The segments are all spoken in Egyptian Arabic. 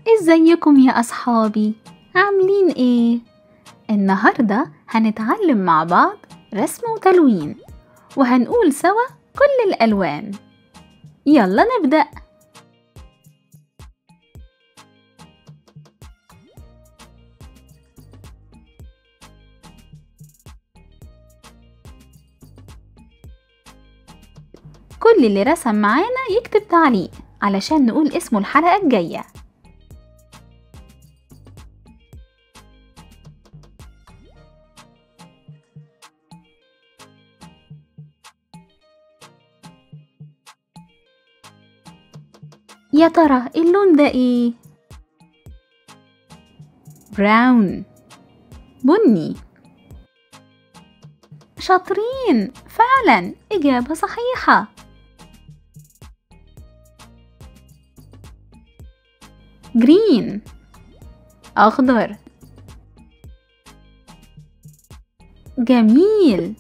ازيكم يا أصحابي عاملين ايه؟ النهاردة هنتعلم مع بعض رسم وتلوين وهنقول سوا كل الألوان يلا نبدأ كل اللي رسم معانا يكتب تعليق علشان نقول اسمه الحلقة الجاية يا ترى اللون ده ايه؟ براون بني شاطرين فعلا إجابة صحيحة جرين أخضر جميل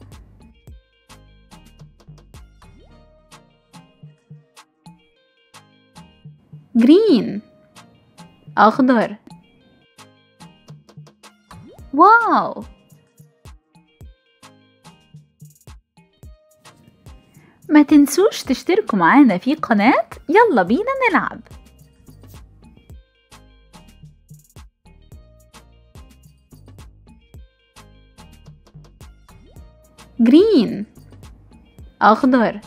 جرين أخضر واو ما تنسوش تشتركوا معانا في قناة يلا بينا نلعب جرين أخضر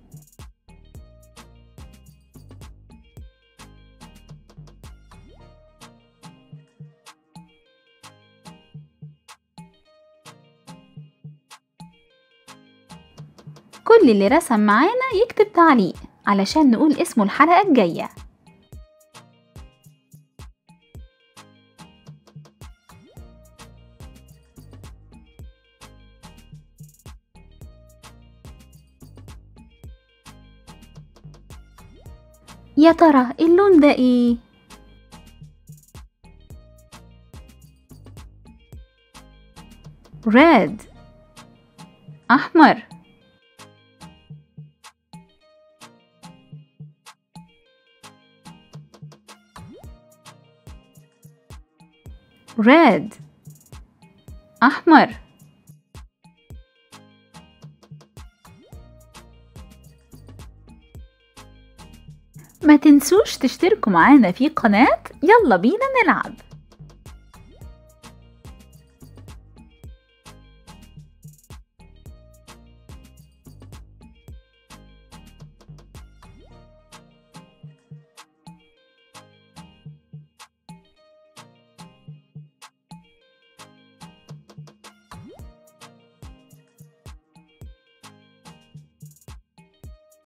كل اللي رسم معانا يكتب تعليق علشان نقول اسمه الحلقة الجاية يا ترى اللون ده ايه؟ red أحمر red أحمر ما تنسوش تشتركوا معانا في قناة يلا بينا نلعب